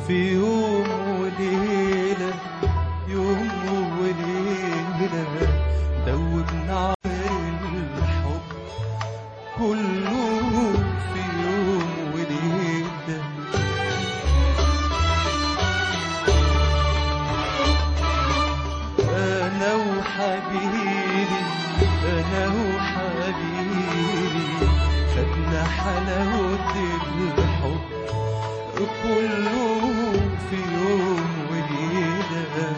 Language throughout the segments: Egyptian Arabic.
في يوم وليلة يوم وليلة دوبنا عمر الحب كله في يوم وليلة أنا وحبيبي أنا وحبيبي خدنا حلاوة الحب كله في يوم وليلة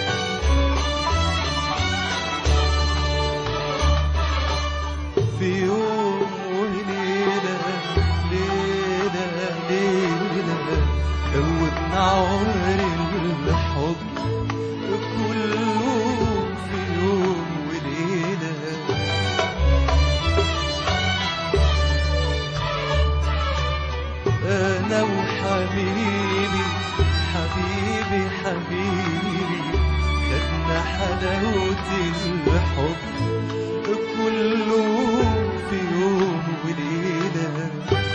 في يوم وليلة ليلة ليلة دوبنا عمر الحب كله في يوم وليلة أنا وحبيبي حبيبي حبيبي خدنا حلاوة الحب كله في يوم وليلة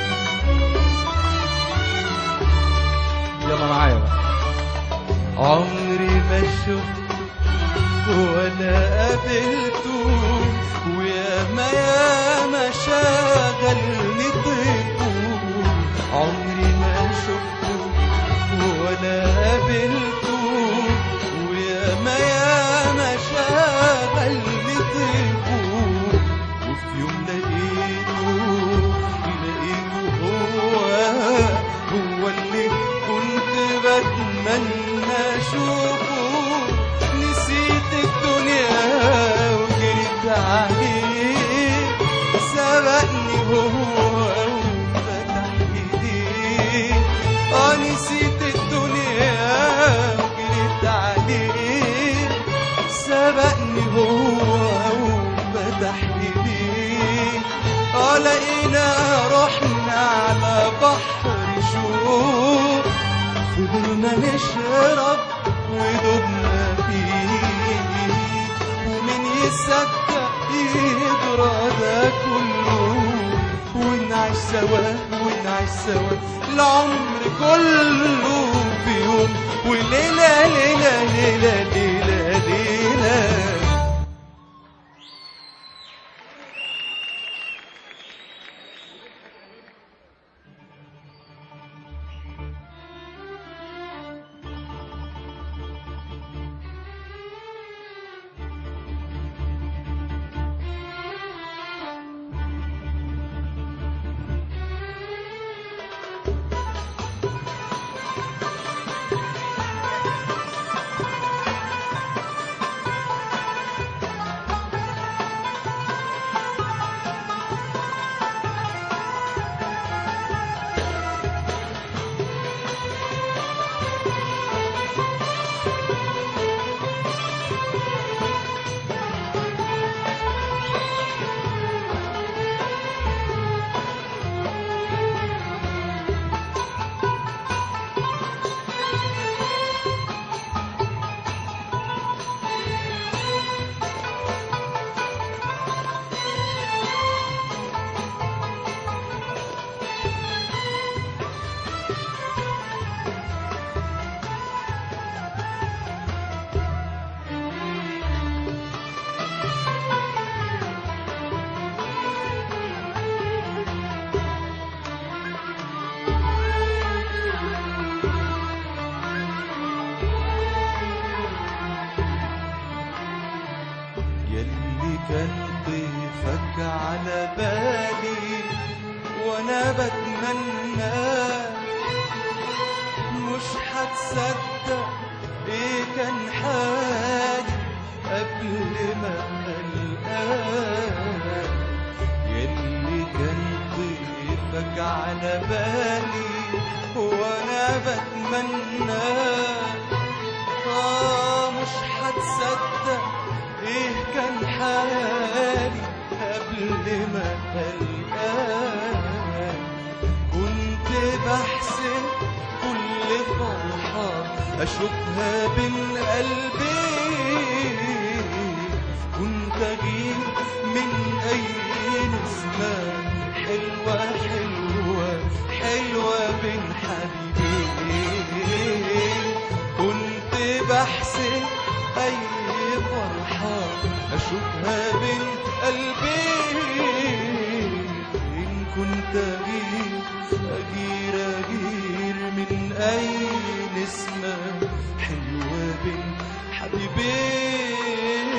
يلا معايا بقى عمري ما شفت ولا قابلته ويا ما يا ما شغلني طيبه عمري ما شفته ولا قابلته ويا ما يا ما شغلني طيبه وفي يوم لقيته لقيته هو هو اللي كنت بتمنى اشوفه نسيت الدنيا وجريت عليه سبقني هو وفتح ايديه اه نسيت الدنيا وجريت عليه سبقني هو وفتح ايديه اه لقينا رحنا على بحر شوق فضلنا نشرب ودوبنا فيه ومن يصدق يجرى ده كله ونعيش سوا ونعيش سوا العمر كله في يوم وليلة ليلة ليلة ليلة ليلة يلي كان ضيفك على بالي وانا بتمنى مش هتصدق ايه كان حالي قبل ما القاك يلي كان ضيفك على بالي وانا بتمنى آه مش هتصدق ايه كان حالي قبل ما القاك كنت بحسب كل فرحة أشوفها بين قلبي كنت كنت اجيب من اي نسمة حلوة حلوة حلوة بين حبيبين كنت بحسن اي فرحة اشوفها بين قلبين إن كنت أغير أغير أغير من أي نسمة حلوة بين حبيبين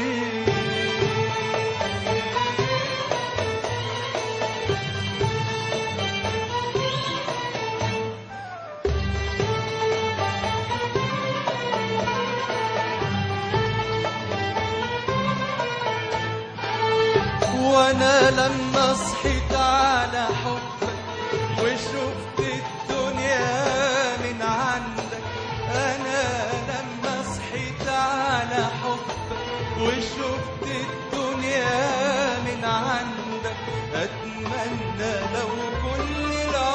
وانا لما صحيت على حبك وشفت الدنيا من عندك انا لما صحيت على حبك وشفت الدنيا من عندك اتمنى لو كل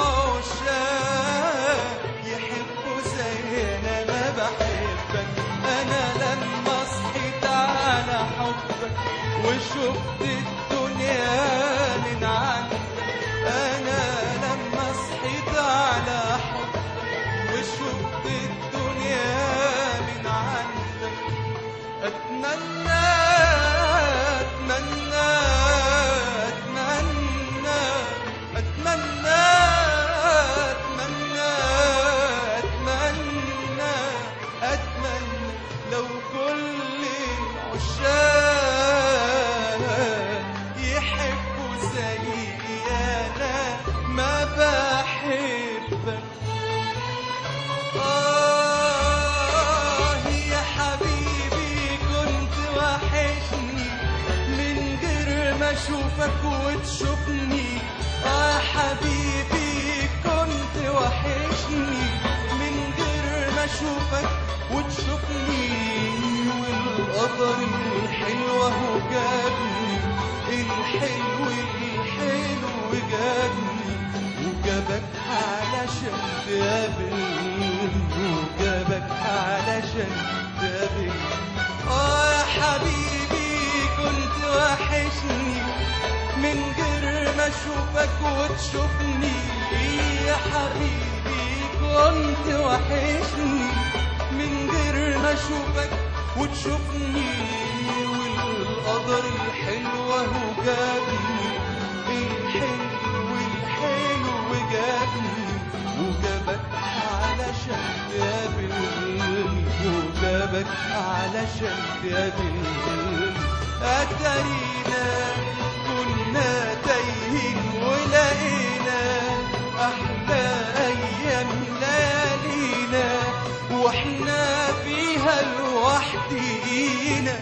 العشاق يحبوا زي انا ما بحبك انا لما صحيت على حبك وشفت الدنيا من عندك انا لما صحيت على حبك وشفت الدنيا من عندك اتمنى اتمنى اتمنى اتمنى اتمنى اتمنى اتمنى لو كل العشاق يحبوا زي انا ما بحبك آه يا حبيبي كنت وحشني من غير ما أشوفك وتشوفني آه يا حبيبي كنت وحشني من غير ما أشوفك وتشوفني والقدر الحلو هو جابني الحلو الحلو جابني وجابك علشان تقابلني وجابك علشان تقابلني اه يا حبيبي كنت وحشني من غير ما اشوفك وتشوفني يا حبيبي كنت وحشني من غير ما اشوفك وتشوفني والقدر الحلو هو جابني الحلو الحلو جابني وجابك علشان تقابلني وجابك علشان تقابلني أتارينا كنا تايهين ولقينا أحلى أيام ليالينا وإحنا فيها لوحدينا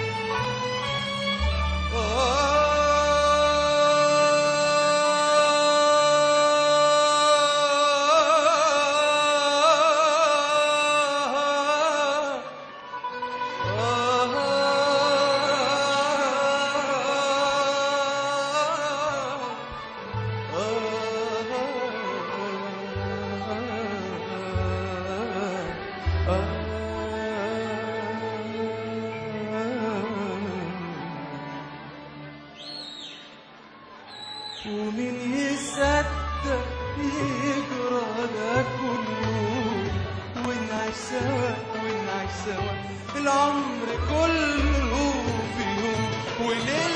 ومن يصدق يجرى ده كله ونعيش سوا ونعيش سوا العمر كله في يوم وليل